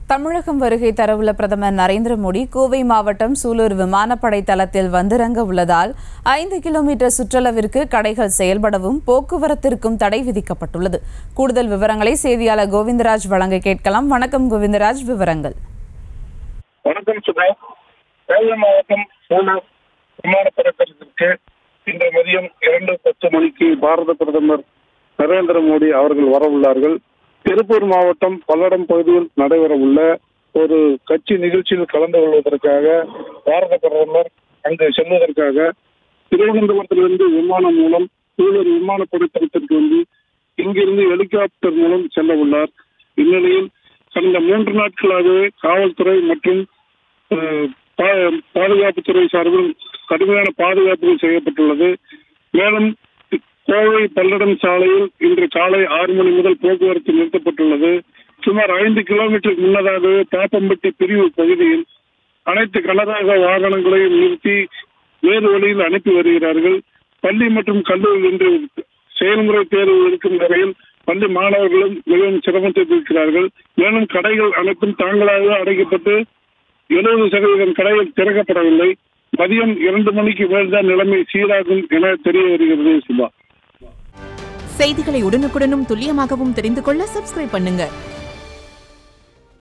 தமிழகம் வருகை தரவுள்ள பிரதமர் நரேந்திர மோடி கோவை மாவட்டம் சூலூர் விமானப்படை தளத்தில் வந்திறங்க உள்ளதால் ஐந்து கிலோமீட்டர் சுற்றளவிற்கு கடைகள் செயல்படவும் போக்குவரத்திற்கும் தடை விதிக்கப்பட்டுள்ளது கூடுதல் விவரங்களை செய்தியாளர் கோவிந்தராஜ் வழங்க கேட்கலாம் வணக்கம் கோவிந்தராஜ் விவரங்கள் வணக்கம் சுதா கோவை மாவட்டம் சூலூர் விமானப்படை தளத்திற்கு இன்று மதியம் இரண்டு பத்து மணிக்கு பாரத பிரதமர் நரேந்திர மோடி அவர்கள் வரவுள்ளார்கள் திருப்பூர் மாவட்டம் பல்லடம் பகுதியில் நடைபெறவுள்ள ஒரு கட்சி நிகழ்ச்சியில் கலந்து கொள்வதற்காக பாரத பிரதமர் அங்கு செல்வதற்காக திருவனந்தபுரத்திலிருந்து விமானம் மூலம் சூலூர் விமானப்படை தளத்திற்கு வந்து இங்கிருந்து ஹெலிகாப்டர் மூலம் செல்ல உள்ளார் இந்நிலையில் கடந்த மூன்று நாட்களாகவே காவல்துறை மற்றும் அஹ், பா- பாதுகாப்புத்துறை சார்பில் கடுமையான பாதுகாப்புகள் செய்யப்பட்டுள்ளது மேலும் கோவை பல்லடம் சாலையில் இன்று காலை ஆறு மணி முதல் போக்குவரத்து நிறுத்தப்பட்டுள்ளது சுமார் ஐந்து கிலோமீட்டருக்கு முன்னதாகவே பாப்பம்பட்டி பிரிவு பகுதியில் அனைத்து கனரக வாகனங்களையும் நிறுத்தி வேறு வழியில் அனுப்பி வருகிறார்கள் பள்ளி மற்றும் கல்லூரி இன்று செயல்முறை தேர்வு இருக்கும் வரையில் பள்ளி மாணவர்களும் மிகவும் சிரமத்தில் இருக்கிறார்கள் மேலும் கடைகள் அனைத்தும் தாங்களாக அடைக்கப்பட்டு எழுபது சதவீதம் கடைகள் திறக்கப்படவில்லை மதியம் இரண்டு மணிக்கு மேல்தான் நிலைமை சீராகும் என தெரிய வருகிறது சுபா செய்திகளை உடனுக்குடனும் துல்லியமாகவும் தெரிந்து கொள்ள சப்ஸ்கிரைப் பண்ணுங்க